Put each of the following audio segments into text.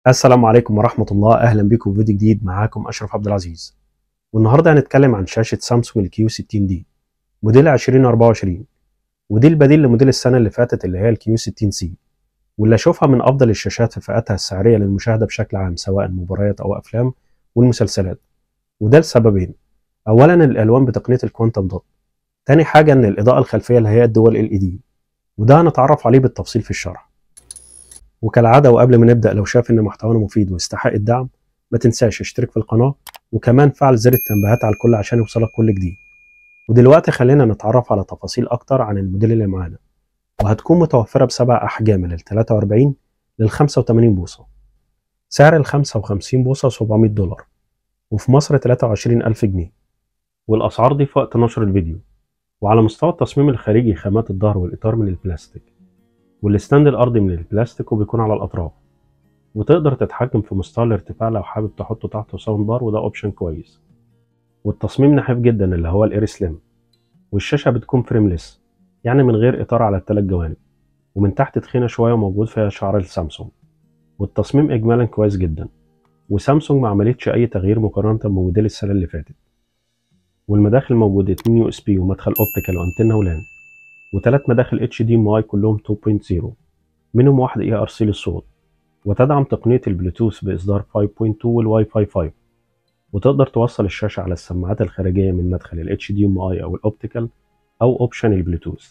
السلام عليكم ورحمة الله أهلا بكم في فيديو جديد معاكم أشرف عبد العزيز والنهاردة هنتكلم عن شاشة سامسونج الكيو 60 دي موديل 2024 ودي البديل لموديل السنة اللي فاتت اللي هي الكيو 60 سي واللي أشوفها من أفضل الشاشات في فئاتها السعرية للمشاهدة بشكل عام سواء مباريات أو أفلام والمسلسلات وده لسببين أولا الألوان بتقنية الكوانتم دوت تاني حاجة إن الإضاءة الخلفية اللي هي الدول ال دي وده هنتعرف عليه بالتفصيل في الشرح وكالعاده وقبل ما نبدا لو شايف ان محتوانا مفيد ويستحق الدعم ما تنساش اشترك في القناه وكمان فعل زر التنبيهات على الكل عشان يوصلك كل جديد ودلوقتي خلينا نتعرف على تفاصيل اكتر عن الموديل اللي معانا وهتكون متوفره بسبع احجام من ال 43 لل 85 بوصه سعر ال 55 بوصه 700 دولار وفي مصر 23000 جنيه والاسعار دي في وقت نشر الفيديو وعلى مستوى التصميم الخارجي خامات الظهر والاطار من البلاستيك والستاند الارضي من البلاستيك وبيكون على الاطراف وتقدر تتحكم في مستوى الارتفاع لو حابب تحطه تحته ساوند بار وده اوبشن كويس والتصميم نحيف جدا اللي هو الاير سليم والشاشه بتكون فريمليس يعني من غير اطار على الثلاث جوانب ومن تحت تخينه شويه وموجود فيها شعار السامسونج والتصميم اجمالا كويس جدا وسامسونج ما عملتش اي تغيير مقارنه بموديل السنه اللي فاتت والمداخل موجوده 2 يو اس بي ومدخل اوبتيكال وانتنه ولان وثلاث مداخل اتش دي ام اي كلهم 2.0 منهم واحد اي ار سي للصوت وتدعم تقنية البلوتوث بإصدار 5.2 والواي فاي 5 وتقدر توصل الشاشة على السماعات الخارجية من مدخل ال HDMI أو الأوبتيكال أو أوبشن البلوتوث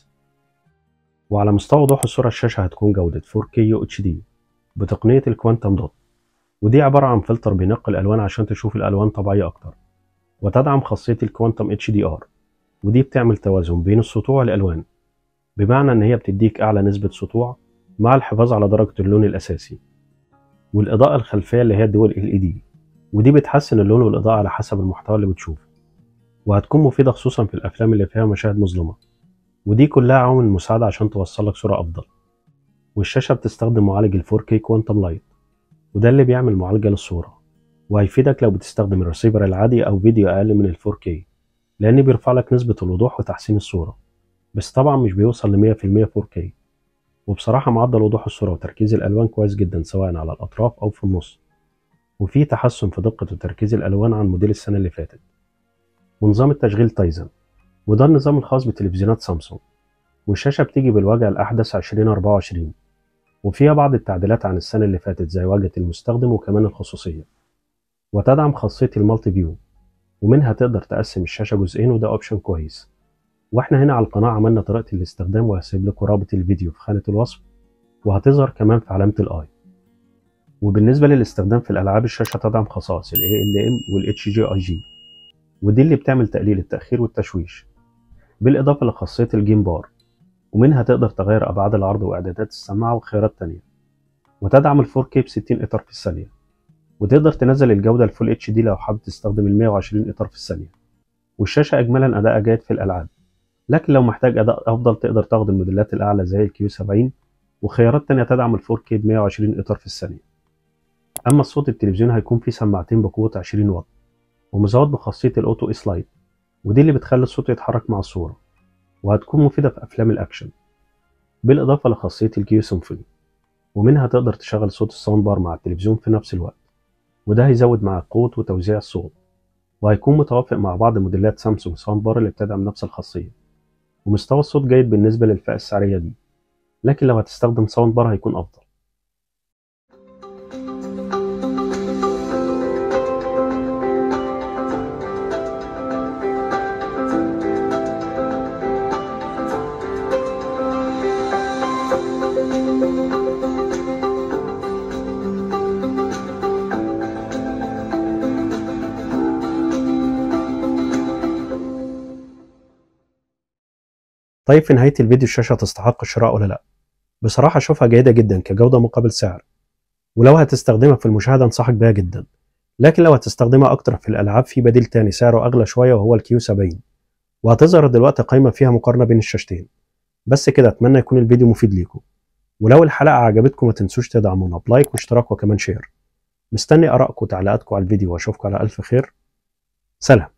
وعلى مستوى وضوح الصورة الشاشة هتكون جودة 4K UHD بتقنية الكوانتم دوت ودي عبارة عن فلتر بينقي الألوان عشان تشوف الألوان طبيعية أكتر وتدعم خاصية الكوانتم HDR ودي بتعمل توازن بين السطوع والألوان بمعنى إن هي بتديك أعلى نسبة سطوع مع الحفاظ على درجة اللون الأساسي والإضاءة الخلفية اللي هي الدول LED ودي بتحسن اللون والإضاءة على حسب المحتوى اللي بتشوفه وهتكون مفيدة خصوصا في الأفلام اللي فيها مشاهد مظلمة ودي كلها عوامل مساعدة عشان توصل لك صورة أفضل والشاشة بتستخدم معالج ال 4K كوانتم لايت وده اللي بيعمل معالجة للصورة وهيفيدك لو بتستخدم الريسيفر العادي أو فيديو أقل من ال 4K لأن بيرفع لك نسبة الوضوح وتحسين الصورة بس طبعا مش بيوصل ل 100% 4K وبصراحة معدل وضوح الصورة وتركيز الألوان كويس جدا سواء على الأطراف أو في النص وفي تحسن في دقة وتركيز الألوان عن موديل السنة اللي فاتت ونظام التشغيل تايزن وده النظام الخاص بتلفزيونات سامسونج والشاشة بتيجي بالواجهة الأحدث 2024 وفيها بعض التعديلات عن السنة اللي فاتت زي واجهة المستخدم وكمان الخصوصية وتدعم خاصية المالتي فيو ومنها تقدر تقسم الشاشة جزئين وده أوبشن كويس واحنا هنا على القناة عملنا طريقة الاستخدام وهسيب لكم رابط الفيديو في خانة الوصف وهتظهر كمان في علامة الاي وبالنسبة للاستخدام في الألعاب الشاشة تدعم خصائص ال ALM وال HGIG ودي اللي بتعمل تقليل التأخير والتشويش بالإضافة لخاصية الجيم بار ومنها تقدر تغير أبعاد العرض وإعدادات السماعة وخيارات تانية وتدعم ال 4K ب 60 إطار في الثانية وتقدر تنزل الجودة الفول اتش دي لو حابب تستخدم ال 120 إطار في الثانية والشاشة أجملا أداء جيد في الألعاب لكن لو محتاج أداء أفضل تقدر تاخد الموديلات الأعلى زي الكيو 70 وخيارات تانية تدعم ال 4K ب 120 إطار في الثانية أما الصوت التلفزيون هيكون فيه سماعتين بقوة 20 واط ومزود بخاصية الأوتو سلايد ودي اللي بتخلي الصوت يتحرك مع الصورة وهتكون مفيدة في أفلام الأكشن بالإضافة لخاصية الكيو سيمفوني ومنها تقدر تشغل صوت الساوند بار مع التلفزيون في نفس الوقت وده هيزود معاك قوة وتوزيع الصوت وهيكون متوافق مع بعض موديلات سامسونج ساوند بار اللي بتدعم نفس الخاصية ومستوى الصوت جيد بالنسبة للفئة السعرية دي لكن لو هتستخدم ساوند بار هيكون أفضل طيب في نهاية الفيديو الشاشة تستحق الشراء ولا لا؟ بصراحة أشوفها جيدة جدا كجودة مقابل سعر ولو هتستخدمها في المشاهدة أنصحك بيها جدا لكن لو هتستخدمها أكتر في الألعاب في بديل تاني سعره أغلى شوية وهو الكيو 70 وهتظهر دلوقتي قائمة فيها مقارنة بين الشاشتين بس كده أتمنى يكون الفيديو مفيد ليكم ولو الحلقة عجبتكم ما تنسوش تدعمونا بلايك واشتراك وكمان شير مستني آرائكم وتعليقاتكم على الفيديو وأشوفكم على ألف خير سلام